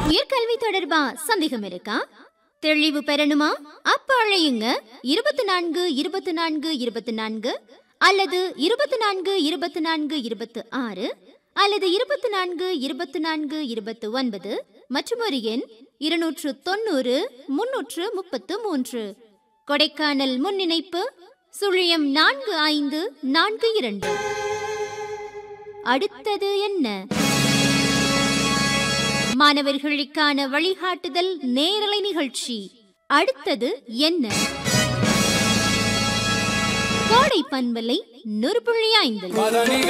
உயர்கல்வி தொடர்பா சந்தேகம் இருக்கா தெளிவு பெறணுமா அப்ப அழையுங்க இருபத்தி நான்கு இருபத்தி நான்கு இருபத்தி நான்கு அல்லது இருபத்தி நான்கு இருபத்தி நான்கு இருபத்தி ஆறு அல்லது இருபத்தி நான்கு இருபத்தி நான்கு இருபத்தி ஒன்பது மற்றும் ஒரு எண் இருநூற்று தொண்ணூறு முன்னூற்று முப்பத்து மூன்று கொடைக்கானல் முன்னிணைப்பு சுழியம் நான்கு ஐந்து நான்கு இரண்டு அடுத்தது என்ன மாணவர்களுக்கான வழிகாட்டுதல் நேரலை நிகழ்ச்சி அடுத்தது என்ன கோடை பண்பலை நூறு புள்ளி ஐந்து